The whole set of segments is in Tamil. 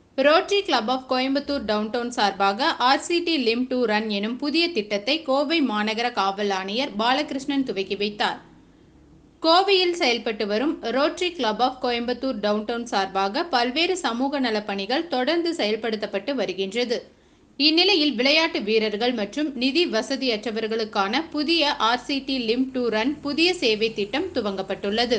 rotary Club of Coimbatore downtown சார்பாக ஆர்சிடி லிம் டு ரன் எனும் புதிய திட்டத்தை கோவை மாநகர காவல் ஆணையர் பாலகிருஷ்ணன் துவக்கி வைத்தார் கோவையில் செயல்பட்டு வரும் Rotary Club of Coimbatore downtown சார்பாக பல்வேறு சமூக நலப் பணிகள் தொடர்ந்து செயல்படுத்தப்பட்டு வருகின்றது இந்நிலையில் விளையாட்டு வீரர்கள் மற்றும் நிதி வசதியற்றவர்களுக்கான புதிய ஆர்சிடி லிம் டு ரன் புதிய சேவை திட்டம் துவங்கப்பட்டுள்ளது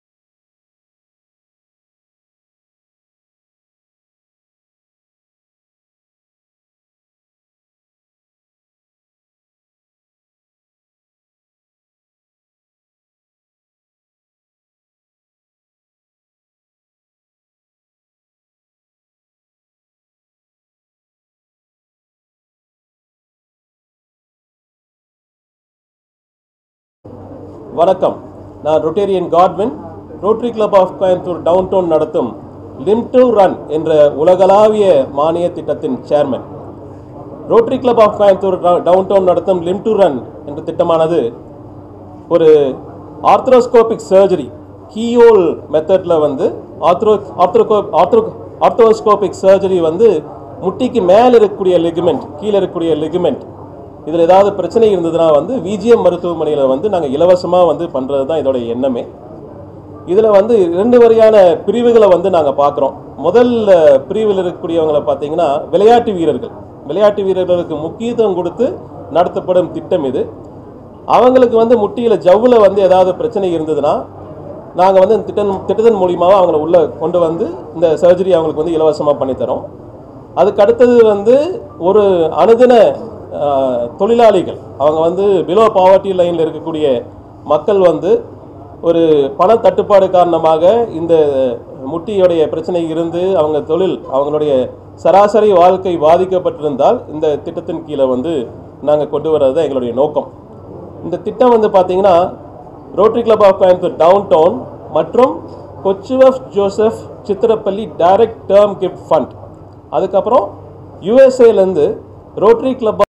வணக்கம் நான் Rotarian Godwin Rotary Club of Coimbatore down town நடத்தும் லிம் டு ரன் என்ற உலகளாவிய மானிய திட்டத்தின் chairman Rotary Club of Coimbatore down town நடத்தும் லிம் டு ரன் என்ற திட்டமானது ஒரு ஆர்த்ரோஸ்கோபிக் சர்ஜரி கீயோல் மெத்தடில் வந்து ஆர்த்ரோ ஆர்த்ரோகோ ஆர்த்ரோ ஆர்த்ரோஸ்கோபிக் சர்ஜரி வந்து முட்டிக்கு மேலே இருக்கக்கூடிய லிகமெண்ட் கீழே இருக்கக்கூடிய லிகமெண்ட் இதில் ஏதாவது பிரச்சனை இருந்ததுன்னா வந்து விஜிஎம் மருத்துவமனையில் வந்து நாங்கள் இலவசமாக வந்து பண்ணுறது தான் இதோட எண்ணமே இதில் வந்து ரெண்டு வகையான பிரிவுகளை வந்து நாங்கள் பார்க்குறோம் முதல் அஹ், பிரிவில் இருக்கக்கூடியவங்களை பார்த்தீங்கன்னா விளையாட்டு வீரர்கள் விளையாட்டு வீரர்களுக்கு முக்கியத்துவம் கொடுத்து நடத்தப்படும் திட்டம் இது அவங்களுக்கு வந்து முட்டியில் ஜவ்வில் வந்து ஏதாவது பிரச்சனை இருந்ததுன்னா நாங்கள் வந்து இந்த திட்டம் திட்டத்தின் மூலியமாக அவங்கள உள்ளே கொண்டு வந்து இந்த சர்ஜரி அவங்களுக்கு வந்து இலவசமாக பண்ணித்தரோம் அதுக்கு அடுத்தது வந்து ஒரு அனுதின ஆஹ், தொழிலாளிகள் அவங்க வந்து பிலோ பாவர்ட்டி லைனில் இருக்கக்கூடிய மக்கள் வந்து ஒரு பண தட்டுப்பாடு காரணமாக இந்த முட்டியுடைய பிரச்சனை இருந்து அவங்க தொழில் அவங்களுடைய சராசரி வாழ்க்கை பாதிக்கப்பட்டிருந்தால் இந்த திட்டத்தின் கீழே வந்து நாங்கள் கொண்டு வர்றது தான் எங்களுடைய நோக்கம் இந்த திட்டம் வந்து பார்த்தீங்கன்னா Rotary Club of Coimbatore down town மற்றும் Kochouseph Joseph Chittilappilly direct term gift fund அதுக்கப்புறம் யூஎஸ்ஏலேருந்து ரோட்டரி கிளப்